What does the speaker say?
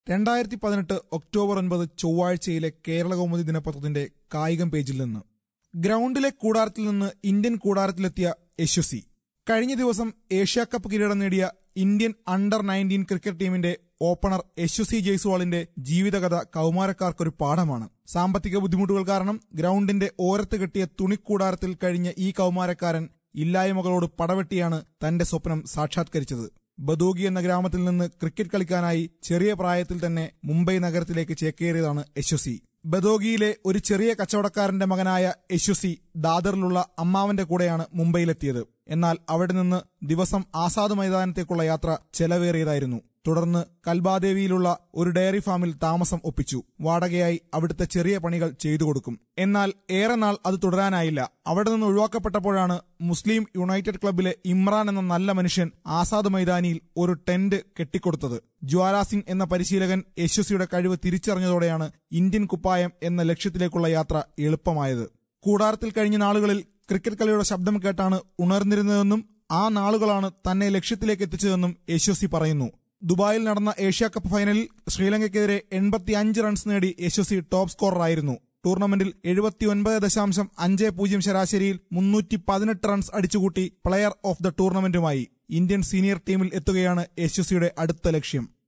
രണ്ടായിരത്തി പതിനെട്ട് ഒക്ടോബർ ഒൻപത് ചൊവ്വാഴ്ചയിലെ കേരള കൗമുദി ദിനപത്രത്തിന്റെ കായികം പേജിൽ നിന്ന് ഗ്രൗണ്ടിലെ കൂടാരത്തിൽ നിന്ന് ഇന്ത്യൻ കൂടാരത്തിലെത്തിയ യശസ്വി കഴിഞ്ഞ ദിവസം ഏഷ്യാ കപ്പ് കിരീടം നേടിയ ഇന്ത്യൻ അണ്ടർ നയൻറ്റീൻ ക്രിക്കറ്റ് ടീമിന്റെ ഓപ്പണർ യശസ്വി ജയ്സ്വാളിന്റെ ജീവിതകഥ കൗമാരക്കാർക്കൊരു പാഠമാണ് സാമ്പത്തിക ബുദ്ധിമുട്ടുകൾ കാരണം ഗ്രൗണ്ടിന്റെ ഓരത്ത് കെട്ടിയ തുണിക്കൂടാരത്തിൽ കഴിഞ്ഞ ഈ കൗമാരക്കാരൻ ഇല്ലായ്മകളോട് പടവെട്ടിയാണ് തന്റെ സ്വപ്നം സാക്ഷാത്കരിച്ചത് ബദൂഗി എന്ന ഗ്രാമത്തിൽ നിന്ന് ക്രിക്കറ്റ് കളിക്കാനായി ചെറിയ പ്രായത്തിൽ തന്നെ മുംബൈ നഗരത്തിലേക്ക് ചേക്കേറിയതാണ് യശസ്വി ബദോഗിയിലെ ഒരു ചെറിയ കച്ചവടക്കാരന്റെ മകനായ യശസ്വി ദാദറിലുള്ള അമ്മാവന്റെ കൂടെയാണ് മുംബൈയിലെത്തിയത് എന്നാൽ അവിടെ നിന്ന് ദിവസം ആസാദ് മൈതാനത്തേക്കുള്ള യാത്ര ചെലവേറിയതായിരുന്നു തുടർന്ന് കൽബാദേവിയിലുള്ള ഒരു ഡയറി ഫാമിൽ താമസം ഒപ്പിച്ചു വാടകയായി അവിടുത്തെ ചെറിയ പണികൾ ചെയ്തു കൊടുക്കും എന്നാൽ ഏറെ നാൾ അത് തുടരാനായില്ല അവിടെ നിന്ന് ഒഴിവാക്കപ്പെട്ടപ്പോഴാണ് മുസ്ലിം യുണൈറ്റഡ് ക്ലബിലെ ഇമ്രാൻ എന്ന നല്ല മനുഷ്യൻ ആസാദ് മൈതാനിയിൽ ഒരു ടെന്റ് കെട്ടിക്കൊടുത്തത് ജ്വാല സിംഗ് എന്ന പരിശീലകൻ യശസ്വിയുടെ കഴിവ് തിരിച്ചറിഞ്ഞതോടെയാണ് ഇന്ത്യൻ കുപ്പായം എന്ന ലക്ഷ്യത്തിലേക്കുള്ള യാത്ര എളുപ്പമായത് കൂടാരത്തിൽ കഴിഞ്ഞ നാളുകളിൽ ക്രിക്കറ്റ് കളിയുടെ ശബ്ദം കേട്ടാണ് ഉണർന്നിരുന്നതെന്നും ആ നാളുകളാണ് തന്നെ ലക്ഷ്യത്തിലേക്ക് എത്തിച്ചതെന്നും യശസ്വി പറയുന്നു ദുബായിൽ നടന്ന ഏഷ്യാ കപ്പ് ഫൈനലിൽ ശ്രീലങ്കയ്ക്കെതിരെ എൺപത്തിയഞ്ച് റൺസ് നേടി യശസ്വി ടോപ്പ് സ്കോററായിരുന്നു ടൂർണമെന്റിൽ എഴുപത്തിയൊൻപത് ദശാംശം അഞ്ച് പൂജ്യം ശരാശരിയിൽ മുന്നൂറ്റി പതിനെട്ട് റൺസ് അടിച്ചുകൂട്ടി പ്ലെയർ ഓഫ് ദ ടൂർണമെന്റുമായി ഇന്ത്യൻ സീനിയർ ടീമിൽ എത്തുകയാണ് യശസ്വിയുടെ അടുത്ത ലക്ഷ്യം